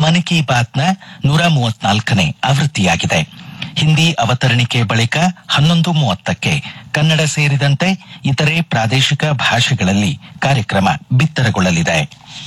ಮನ್ ಕಿ ಬಾತ್ನ ನೂರ ಮೂವತ್ನಾಲ್ಕನೇ ಆವೃತ್ತಿಯಾಗಿದೆ ಹಿಂದಿ ಅವತರಣಿಕೆ ಬಳಿಕ ಹನ್ನೊಂದು ಮೂವತ್ತಕ್ಕೆ ಕನ್ನಡ ಸೇರಿದಂತೆ ಇತರೆ ಪ್ರಾದೇಶಿಕ ಭಾಷೆಗಳಲ್ಲಿ ಕಾರ್ಯಕ್ರಮ ಬಿತ್ತರಗೊಳ್ಳಲಿದೆ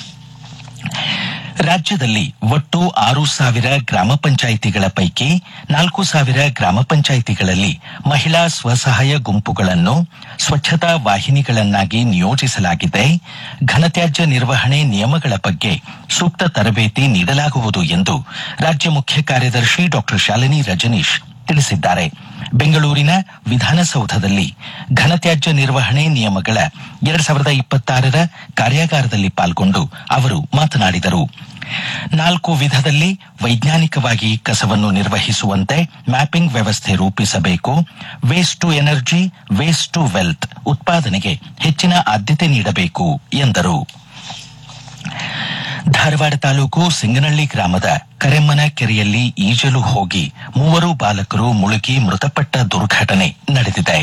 ರಾಜ್ಯದಲ್ಲಿ ಒಟ್ಟು ಆರು ಸಾವಿರ ಗ್ರಾಮ ಪಂಚಾಯಿತಿಗಳ ಪೈಕಿ ನಾಲ್ಕು ಸಾವಿರ ಗ್ರಾಮ ಪಂಚಾಯಿತಿಗಳಲ್ಲಿ ಮಹಿಳಾ ಸ್ವಸಹಾಯ ಗುಂಪುಗಳನ್ನು ಸ್ವಚ್ಛತಾ ವಾಹಿನಿಗಳನ್ನಾಗಿ ನಿಯೋಜಿಸಲಾಗಿದೆ ಘನತ್ಯಾಜ್ಯ ನಿರ್ವಹಣೆ ನಿಯಮಗಳ ಬಗ್ಗೆ ಸೂಕ್ತ ತರಬೇತಿ ನೀಡಲಾಗುವುದು ಎಂದು ರಾಜ್ಯ ಮುಖ್ಯ ಕಾರ್ಯದರ್ಶಿ ಡಾ ಶಾಲಿನಿ ರಜನೀಶ್ ತಿಳಿಸಿದ್ದಾರೆ ಬೆಂಗಳೂರಿನ ವಿಧಾನಸೌಧದಲ್ಲಿ ಘನತ್ಯಾಜ್ಯ ನಿರ್ವಹಣೆ ನಿಯಮಗಳ ಎರಡ್ ಸಾವಿರದ ಇಪ್ಪತ್ತಾರರ ಕಾರ್ಯಾಗಾರದಲ್ಲಿ ಪಾಲ್ಗೊಂಡು ಅವರು ಮಾತನಾಡಿದರು ನಾಲ್ಕು ವಿಧದಲ್ಲಿ ವೈಜ್ಞಾನಿಕವಾಗಿ ಕಸವನ್ನು ನಿರ್ವಹಿಸುವಂತೆ ಮ್ಯಾಪಿಂಗ್ ವ್ಯವಸ್ಥೆ ರೂಪಿಸಬೇಕು waste to energy waste to wealth ಉತ್ಪಾದನೆಗೆ ಹೆಚ್ಚಿನ ಆದ್ಯತೆ ನೀಡಬೇಕು ಎಂದರು ಧಾರವಾಡ ತಾಲೂಕು ಸಿಂಗನಹಳ್ಳಿ ಗ್ರಾಮದ ಕರೆಮ್ಮನ ಕೆರೆಯಲ್ಲಿ ಈಜಲು ಹೋಗಿ ಮೂವರು ಬಾಲಕರು ಮುಳುಗಿ ಮೃತಪಟ್ಟ ದುರ್ಘಟನೆ ನಡೆದಿದೆ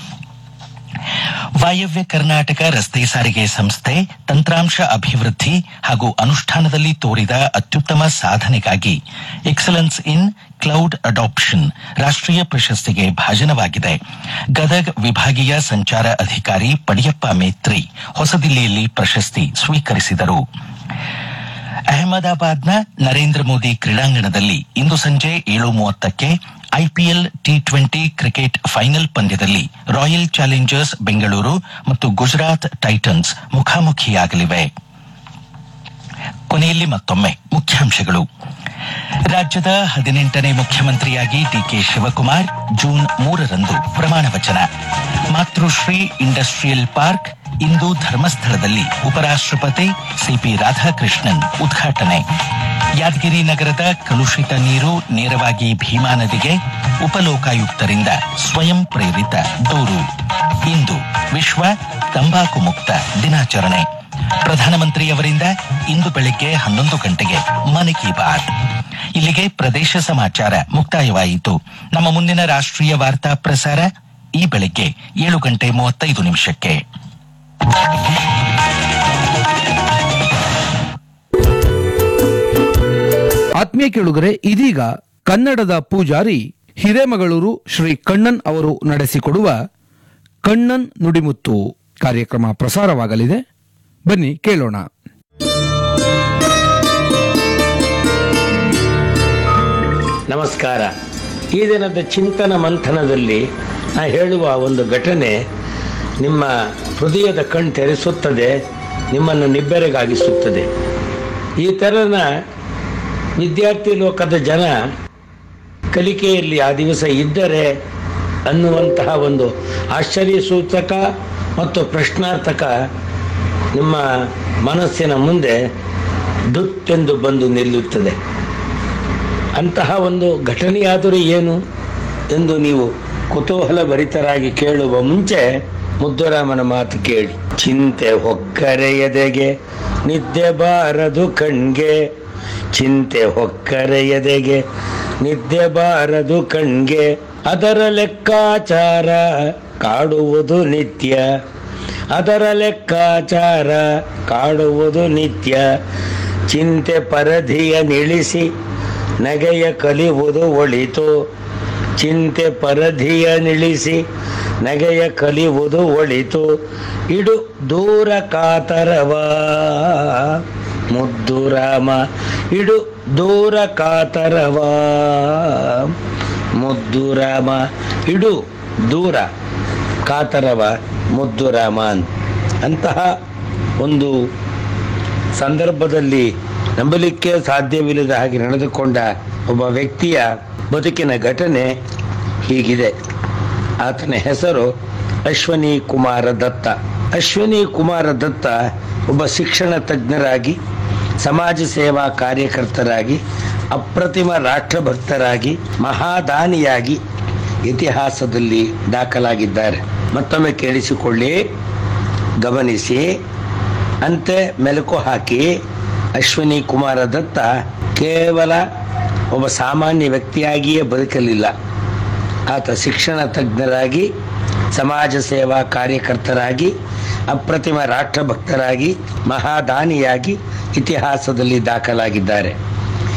ವಾಯವ್ಯ ಕರ್ನಾಟಕ ರಸ್ತೆ ಸಾರಿಗೆ ಸಂಸ್ಥೆ ತಂತ್ರಾಂಶ ಅಭಿವೃದ್ಧಿ ಹಾಗೂ ಅನುಷ್ಠಾನದಲ್ಲಿ ತೋರಿದ ಅತ್ಯುತ್ತಮ ಸಾಧನೆಗಾಗಿ ಎಕ್ಸಲೆನ್ಸ್ ಇನ್ ಕ್ಲೌಡ್ ಅಡಾಪ್ಷನ್ ರಾಷ್ಟೀಯ ಪ್ರಶಸ್ತಿಗೆ ಭಾಜನವಾಗಿದೆ ಗದಗ್ ವಿಭಾಗೀಯ ಸಂಚಾರ ಅಧಿಕಾರಿ ಪಡಿಯಪ್ಪ ಮೇತ್ರಿ ಹೊಸದಿಲ್ಲಿಯಲ್ಲಿ ಪ್ರಶಸ್ತಿ ಸ್ವೀಕರಿಸಿದರು ಅಹಮದಾಬಾದ್ನ ನರೇಂದ್ರ ಮೋದಿ ಕ್ರೀಡಾಂಗಣದಲ್ಲಿ ಇಂದು ಸಂಜೆ ಏಳು ಮೂವತ್ತಕ್ಕೆ IPL T twenty cricket final ಪಂದ್ಯದಲ್ಲಿ ರಾಯಲ್ ಚಾಲೆಂಜರ್ಸ್ ಬೆಂಗಳೂರು ಮತ್ತು ಗುಜರಾತ್ ಟೈಟನ್ಸ್ ಮುಖಾಮುಖಿಯಾಗಲಿವೆ ಕೊನೆಯಲ್ಲಿ ಮತ್ತೊಮ್ಮೆ ಮುಖ್ಯಾಂಶಗಳು ರಾಜ್ಯದ ಹದಿನೆಂಟನೇ ಮುಖ್ಯಮಂತ್ರಿಯಾಗಿ ಡಿಕೆ ಶಿವಕುಮಾರ್ ಜೂನ್ ಮೂರರಂದು ಪ್ರಮಾಣ ವಚನ ಮಾತೃಶ್ರೀ ಇಂಡಸ್ಟ್ರಿಯಲ್ ಪಾರ್ಕ್ ಇಂದು ಧರ್ಮಸ್ಥಳದಲ್ಲಿ ಉಪರಾಷ್ಟ್ರಪತಿ ಸಿಪಿ ರಾಧಾಕೃಷ್ಣನ್ ಉದ್ಘಾಟನೆ ಯಾದಗಿರಿ ನಗರದ ಕಲುಷಿತ ನೀರು ನೇರವಾಗಿ ಭೀಮಾ ನದಿಗೆ ಉಪಲೋಕಾಯುಕ್ತರಿಂದ ಸ್ವಯಂ ಪ್ರೇರಿತ ದೂರು ಇಂದು ವಿಶ್ವ ತಂಬಾಕು ಮುಕ್ತ ದಿನಾಚರಣೆ ಪ್ರಧಾನಮಂತ್ರಿಯವರಿಂದ ಇಂದು ಬೆಳಗ್ಗೆ ಹನ್ನೊಂದು ಗಂಟೆಗೆ ಮನ್ ಕಿ ಬಾತ್ ಇಲ್ಲಿಗೆ ಪ್ರದೇಶ ಸಮಾಚಾರ ಮುಕ್ತಾಯವಾಯಿತು ನಮ್ಮ ಮುಂದಿನ ರಾಷ್ಟ್ರೀಯ ವಾರ್ತಾ ಪ್ರಸಾರ ಈ ಬೆಳಗ್ಗೆ ಏಳು ಗಂಟೆ ಮೂವತ್ತೈದು ನಿಮಿಷಕ್ಕೆ ಆತ್ಮೀಯ ಕೇಳುಗರೆ ಇದೀಗ ಕನ್ನಡದ ಪೂಜಾರಿ ಹಿರೇಮಗಳೂರು ಶ್ರೀ ಕಣ್ಣನ್ ಅವರು ನಡೆಸಿಕೊಡುವ ಕಣ್ಣನ್ ನುಡಿಮುತ್ತು ಕಾರ್ಯಕ್ರಮ ಪ್ರಸಾರವಾಗಲಿದೆ ಬನ್ನಿ ಕೇಳೋಣ ನಮಸ್ಕಾರ ಈ ದಿನದ ಚಿಂತನ ಮಂಥನದಲ್ಲಿ ನಾ ಹೇಳುವ ಒಂದು ಘಟನೆ ನಿಮ್ಮ ಹೃದಯದ ಕಣ್ ತೆರೆಸುತ್ತದೆ ನಿಮ್ಮನ್ನು ನಿಬ್ಬೆರಗಾಗಿಸುತ್ತದೆ ಈ ಥರನ ವಿದ್ಯಾರ್ಥಿ ಲೋಕದ ಜನ ಕಲಿಕೆಯಲ್ಲಿ ಆ ದಿವಸ ಇದ್ದರೆ ಅನ್ನುವಂತಹ ಒಂದು ಆಶ್ಚರ್ಯ ಸೂಚಕ ಮತ್ತು ಪ್ರಶ್ನಾರ್ಥಕ ನಿಮ್ಮ ಮನಸ್ಸಿನ ಮುಂದೆ ದುತ್ತೆಂದು ಬಂದು ನಿಲ್ಲುತ್ತದೆ ಅಂತಹ ಒಂದು ಘಟನೆಯಾದರೂ ಏನು ಎಂದು ನೀವು ಕುತೂಹಲ ಭರಿತರಾಗಿ ಕೇಳುವ ಮುಂಚೆ ಮುದ್ದುರಾಮನ ಮಾತು ಕೇಳಿ ಚಿಂತೆ ಹೊಕ್ಕರೆ ಎದೆಗೆ ನಿದ್ದೆ ಬಾರದು ಕಣ್ಗೆ ಚಿಂತೆ ಹೊಕ್ಕರೆ ಎದೆಗೆ ನಿದ್ದೆ ಬಾರದು ಕಣ್ಗೆ ಅದರ ಲೆಕ್ಕಾಚಾರ ಕಾಡುವುದು ನಿತ್ಯ ಅದರ ಲೆಕ್ಕಾಚಾರ ಕಾಡುವುದು ನಿತ್ಯ ಚಿಂತೆ ಪರಧಿಯ ನಿಳಿಸಿ ನಗೆಯ ಕಲಿಯುವುದು ಒಳಿತು ಚಿಂತೆ ಪರಧಿಯ ನಿಳಿಸಿ ನಗೆಯ ಕಲಿಯುವುದು ಒಳಿತು ಇಡು ದೂರ ಕಾತರವ ಮುದ್ದು ರಾಮ ಇಡು ದೂರ ಕಾತರವ ಮುದ್ದು ರಾಮ ಇಡು ದೂರ ಕಾತರವ ಮುದ್ದು ರಾಮ ಅಂತಹ ಒಂದು ಸಂದರ್ಭದಲ್ಲಿ ನಂಬಲಿಕ್ಕೆ ಸಾಧ್ಯವಿಲ್ಲದ ಹಾಗೆ ನಡೆದುಕೊಂಡ ಒಬ್ಬ ವ್ಯಕ್ತಿಯ ಬದುಕಿನ ಘಟನೆ ಹೀಗಿದೆ ಆತನ ಹೆಸರು ಅಶ್ವನಿ ಕುಮಾರ ದತ್ತ ಅಶ್ವನಿ ಕುಮಾರ ದತ್ತ ಒಬ್ಬ ಶಿಕ್ಷಣ ತಜ್ಞರಾಗಿ ಸಮಾಜ ಸೇವಾ ಕಾರ್ಯಕರ್ತರಾಗಿ ಅಪ್ರತಿಮ ರಾಷ್ಟ್ರಭಕ್ತರಾಗಿ ಮಹಾದಾನಿಯಾಗಿ ಇತಿಹಾಸದಲ್ಲಿ ದಾಖಲಾಗಿದ್ದಾರೆ ಮತ್ತೊಮ್ಮೆ ಕೇಳಿಸಿಕೊಳ್ಳಿ ಗಮನಿಸಿ ಅಂತೆ ಮೆಲುಕು ಹಾಕಿ ಅಶ್ವಿನಿ ಕುಮಾರ ದತ್ತ ಕೇವಲ ಒಬ್ಬ ಸಾಮಾನ್ಯ ವ್ಯಕ್ತಿಯಾಗಿಯೇ ಬದುಕಲಿಲ್ಲ ಆತ ಶಿಕ್ಷಣ ತಜ್ಞರಾಗಿ ಸಮಾಜ ಸೇವಾ ಕಾರ್ಯಕರ್ತರಾಗಿ ಅಪ್ರತಿಮ ರಾಷ್ಟ್ರಭಕ್ತರಾಗಿ ಮಹಾದಾನಿಯಾಗಿ ಇತಿಹಾಸದಲ್ಲಿ ದಾಖಲಾಗಿದ್ದಾರೆ